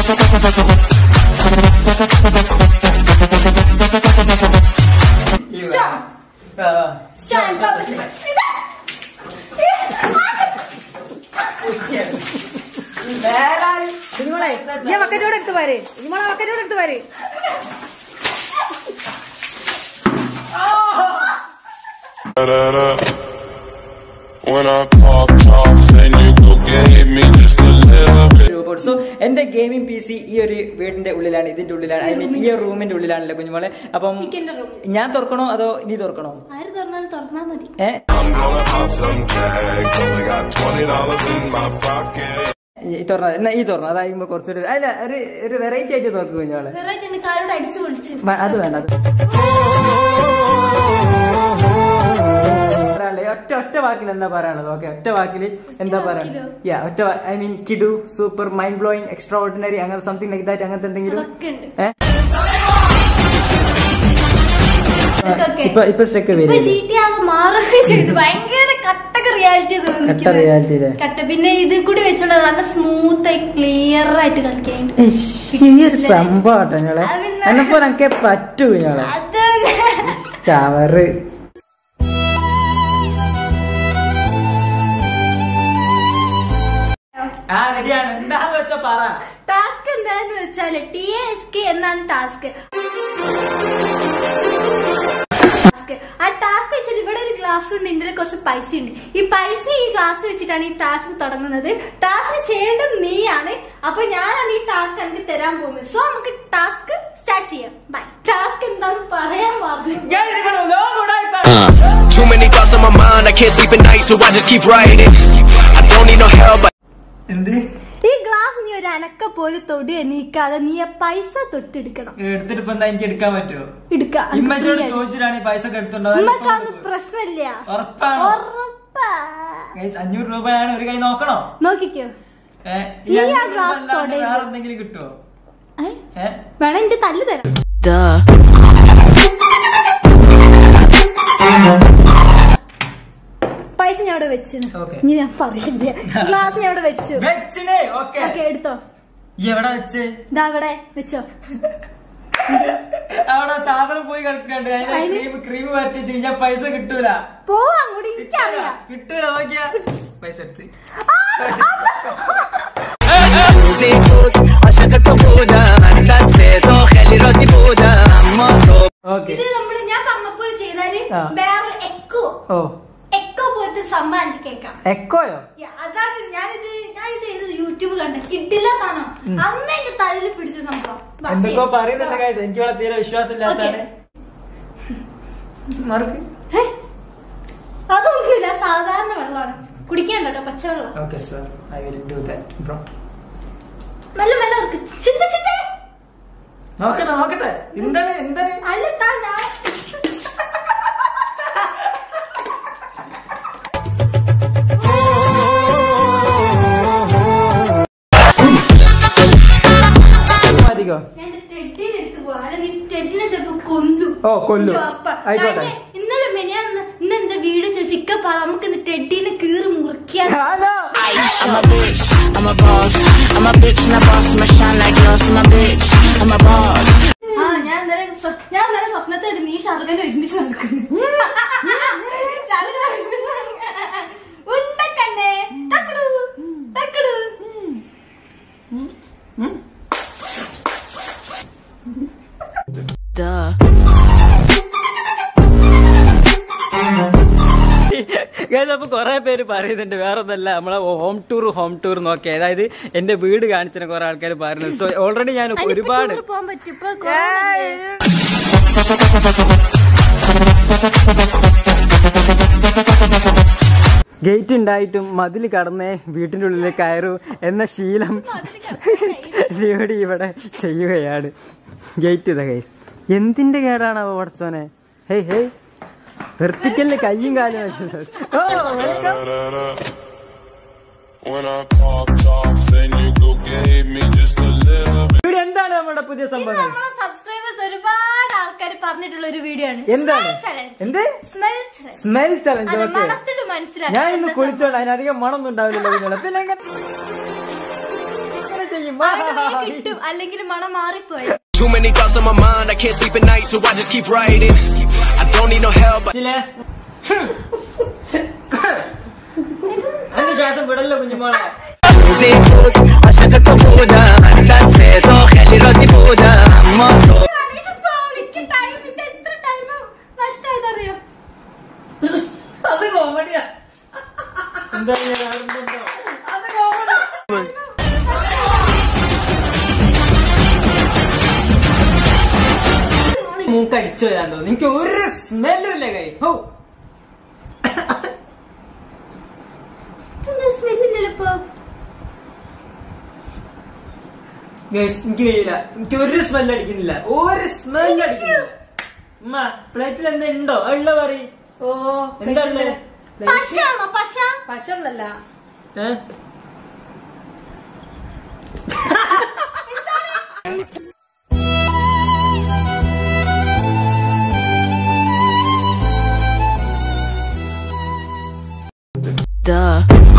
Shine, Papa, shine. കുഞ്ഞുമോളെ ഞാൻ വക്കറ്റോടെ എടുത്ത് പാര് കുഞ്ഞുമോളെ വക്കറ്റോടെ എടുത്ത് പാര് When I popped off, then you go gave me just a little bit. രൂപ സോ എന്റെ ഗെയിമിംഗ് പി സി ഈ ഒരു വീടിന്റെ ഉള്ളിലാണ് ഇതിന്റെ ഉള്ളിലാണ് ഐ മീൻ ഈ ഒരു റൂമിന്റെ ഉള്ളിലാണല്ലോ കുഞ്ഞുമോളെ അപ്പം ഇക്കെന്റെ room. ഞാൻ തുറക്കണോ അതോ നീ തുറക്കണോ ആര് തുറന്നാലും തുറന്നാ മതി ഏ I'm gonna pop some tags. Only got twenty dollars in my pocket. ഈ തുറന്ന എന്നാ ഈ തുറന്നു അതാകുമ്പോ കുറച്ചുകൂടി അല്ല ഒരു ഒരു വെറൈറ്റി ആയിട്ട് തുറക്കും കുഞ്ഞോളെ വെറൈറ്റി എന്നെ കാരോട് അടിച്ചു പൊളിച്ച് വ- അത് വേണ്ട അത് പറയാനുള്ളത് ഒറ്റ ഒറ്റ വാക്കിൽ എന്താ പറയാനുള്ളത് ഓക്കെ ഒറ്റ വാക്കിൽ എന്താ പറയാനുള്ളത് യാ ഒറ്റ ഐ മീൻ കിഡു super mind blowing extraordinary അങ്ങനെ സംതിങ് ലൈക്ക് ദാറ്റ് അങ്ങനത്തെ എന്തെങ്കിലും അതൊക്കെ ഉണ്ട് ഏ ഇതൊക്കെ. ഇപ്പൊ ഇപ്പൊ സ്റ്റെക്ക് ഇപ്പൊ വരും ജി ടി ആകെ മാറുകയും ചെയ്തു ഭയങ്കര കട്ടക്ക് റിയാലിറ്റി കട്ട reality അല്ലേ? കട്ട പിന്നെ ഇത് കൂടി വെച്ചോണ്ട് നല്ല സ്മൂത്ത് ആയി ക്ലിയർ ആയിട്ട് കളിക്കാനുണ്ട് ഈ ഒരു സംഭവം കേട്ടോ ഞങ്ങളെ അത് പിന്നെ- എന്നെപ്പോ എനിക്ക് പറ്റൂ ഞങ്ങളെ അതന്നെ ചവറ് ആ റെഡിയാണ് എന്താന്ന് വെച്ചാ പറ ടാസ്ക് എന്താണെന്ന് വെച്ചാല് ടി എസ് കെ എന്നാണ് ടാസ്ക് ആ ടാസ്ക് വെച്ചാൽ ഇവിടെ ഒരു ഗ്ലാസ് ഉണ്ട് ഇതിന്റെ കുറച്ച് പൈസ ഉണ്ട് ഈ പൈസ ഈ ഗ്ലാസ് വെച്ചിട്ടാണ് ഈ ടാസ്ക് തുടങ്ങുന്നത് ടാസ്ക് ചെയ്യേണ്ടത് നീയാണ് അപ്പൊ ഞാനാണ് ഈ ടാസ്ക് എനിക്ക് തരാൻ പോകുന്നത് സോ നമുക്ക് ടാസ്ക് സ്റ്റാർട്ട് ചെയ്യാം ബൈ ടാസ്ക് എന്താന്ന് പറയാൻ പറഞ്ഞു Guys, ഇവിടെ ലോകം ഉടായിപ്പാ. Too many thoughts on my mind, I can't sleep at night, so I just keep writing. I don't need no help, എന്ത് ഈ ഗ്ലാസ് നീ ഒരു അനക്ക പോലെ തൊടി എണീക്കാതെ നീ ആ പൈസ തൊട്ടെടുക്കണം എടുത്തിട്ട് ഇപ്പൊ എന്താ എനിക്ക് എടുക്കാൻ പറ്റുമോ എടുക്കാം ഇമ്മച്ചോട് ചോദിച്ചിട്ടാണ് ഈ പൈസ ഒക്കെ എടുത്തുണ്ടോ ഉമ്മക്കാന്ന് പ്രശ്നമില്ല ഉറപ്പാണോ ഉറപ്പാ Guys, അഞ്ഞൂറ് രൂപയാണ് ഒരു കൈ നോക്കണോ നോക്കിക്കോ ഏ, ഈ ഈ ആ അഞ്ഞൂറ് രൂപ glass അല്ലാണ്ട് തൊടരുത്. വേറെ എന്തെങ്കിലും കിട്ടുമോ ഏ? ഏ വേണം എന്റെ തല്ല് തരാം duh. പൈസ ഞാൻ അവിടെ വെച്ചു Okay. ഇനി ഞാൻ പറയില്ല ഗ്ലാസ് ഞാൻ അവിടെ വെച്ചു വെച്ചിനെ ഓക്കെ ഓക്കെ എടുത്തോ എവിടെ വെച്ച് ഇതാ അവിടെ വെച്ചോ അവിടെ സാധനം പോയി കിടക്കണ്ട് അതിന് അതിന്? ക്രീം ക്രീം പറ്റിച്ച് കഴിഞ്ഞാൽ പൈസ കിട്ടൂല പോ അങ്ങോട്ട് കിട്ടൂല എനിക്കറിയാം കിട്ടൂല നോക്കിയാ പൈസ എടുത്ത് روزی بود عاشق تو بودم از دست تو خیلی راضی بودم اما تو ഓക്കെ ഇത് നമ്മള് ഞാൻ പറഞ്ഞപ്പോൾ ചെയ്താല് ആ. വേറെ എക്കോ ഓ എക്കോ പോലത്തെ സംഭവം എനിക്ക് കേൾക്കാം എക്കോയോ Yeah, അതാണ് ഞാനിത് ഞാനിത് ഇത് യൂട്യൂബ് കണ്ട കിട്ടില്ല സാധനം അന്ന് എന്റെ തലയിൽ പിടിച്ച സംഭവം വാ, എന്തൊക്കെയോ ചെയ്യാം. പറയുന്നുണ്ട് guys. എനിക്ക് ഇവിടെ തീരെ വിശ്വാസം ഇല്ലാത്താണ് മറക്ക് ഏ? അതൊന്നുമില്ല സാധാരണ വെള്ളമാണ് കുടിക്കണ്ട കേട്ടോ പച്ചവെള്ളം okay sir I will do that bro മെല്ലെ മെല്ലെ ഇറക്ക് ചിന്ത ചിന്ത നോക്കട്ടെ നോക്കട്ടെ എന്താണ് എന്താണ് അല്ല താ ഞാൻ മതിക്കോ ഞാൻ എന്റെ ടെഡിനെ എടുത്ത് പോവാം അല്ല നീ ടെഡിനെ ചിലപ്പോ കൊന്നു ഓ, കൊല്ലും. എനിക്ക് ഉറപ്പാ. ആയിക്കോട്ടെ. കഴിഞ്ഞ- ഇന്നലെ മെനിയാന്ന് ഇന്ന് എന്താ വീട് ചിക്കപ്പ നമുക്ക് ഇന്ന് ടെഡിനെ കീറി മുറിക്കാൻ hello I'm a bitch, I'm a boss. I'm a bitch and a boss. I'm a shine like glass. I'm a bitch, I'm a boss. ആ ഞാൻ ഇന്നലെ സ്വ- ഞാൻ ഇന്നലെ സ്വപ്നത്തിൽ നീ ഷർഗനെ ഒരുമിച്ച് നടക്കുന്നു ഉണ്ടക്കണ്ണേ തക്കടു തക്കടു Duh. Guys, അപ്പൊ കുറെ പേര് പറയുന്നുണ്ട് വേറെ ഒന്നല്ല നമ്മളെ ഹോം ടൂർ ഹോം ടൂർ നോക്കി അതായത് എന്റെ വീട് കാണിച്ചിന് കുറെ ആൾക്കാർ പറയുന്നത് സോ ഓൾറെഡി ഞാൻ ഒരുപാട് പോകാൻ പറ്റും ഇപ്പൊ കൊറോണ ഗേറ്റ് ഉണ്ടായിട്ടും മതിൽ കടന്നേ വീട്ടിന്റെ ഉള്ളിലേക്ക് കയറൂ എന്ന ശീലം ഇവിടെ ഇവിടെ ചെയ്യുകയാണ് ഗേറ്റ് ഇതാ ഗൈസ് എന്തിന്റെ കേടാണ് അവ പഠിച്ചോനെ ഹേയ് ഹേയ് വെർത്തിക്കലിന് കയ്യും കാലും വെച്ചത് oh welcome When I popped off, then you go gave me just a little bit. ഇവിടെ എന്താണ് നമ്മുടെ പുതിയ സംഭവങ്ങൾ നമ്മളെ സബ്സ്ക്രൈബേഴ്സ് ഒരുപാട് ആൾക്കാർ പറഞ്ഞിട്ടുള്ള ഒരു വീഡിയോ ആണ് എന്താണ്? എന്ത്? സ്മെൽ ചലഞ്ച് സ്മെൽ ചലഞ്ച് അത് ഓക്കെ മണത്തിട്ട് മനസ്സിലാക്കാം ഞാൻ ഇന്ന് എന്താ കുളിച്ചോണ്ട് അതിനധികം മണമൊന്നും ഉണ്ടാവില്ലല്ലോ കുഞ്ഞോളെ പിന്നെ എങ്ങനെ എങ്ങനെ ചെയ്യും അവരുടെ വേഗം കിട്ടും അല്ലെങ്കിൽ മണം മാറിപ്പോയി Too many thoughts on my mind, I can't sleep at night, so I just keep writing. I don't need no help, but ഇതിലെ അതിന് ശ്വാസം വിടല്ലോ കുഞ്ഞുമോളെ روزي يفوت عشان تفوتها استنسيت خلي راسي فوتها اما ഇതിപ്പോ എനിക്ക് ടൈം ഇത് എത്ര ടൈം നഷ്ടമായതറിയോ അത് കോമഡിയാ എന്താ ഇങ്ങനെ ആടുന്നുണ്ടോ? അത് കോമഡി മൂക്കടിച്ചു വരാൻ തോന്നുന്നു എനിക്ക് ഒരു സ്മെല്ലും ഇല്ല കൈ ഹോ സ്മെല്ലില്ലല്ലോ ഇപ്പൊ ഗൈസ് എനിക്ക് കഴിയില്ല എനിക്ക് ഒരു സ്മെല്ല് അടിക്കുന്നില്ല ഒരു സ്മെല്ല് അടിക്കുന്നില്ല ഉമ്മ പ്ലേറ്റിൽ എന്താ ഉണ്ടോ ഉള്ള പറയും ഓ എന്താ ഉള്ളത് പശാണോ പശ പശൊന്നല്ല ഏ? Duh.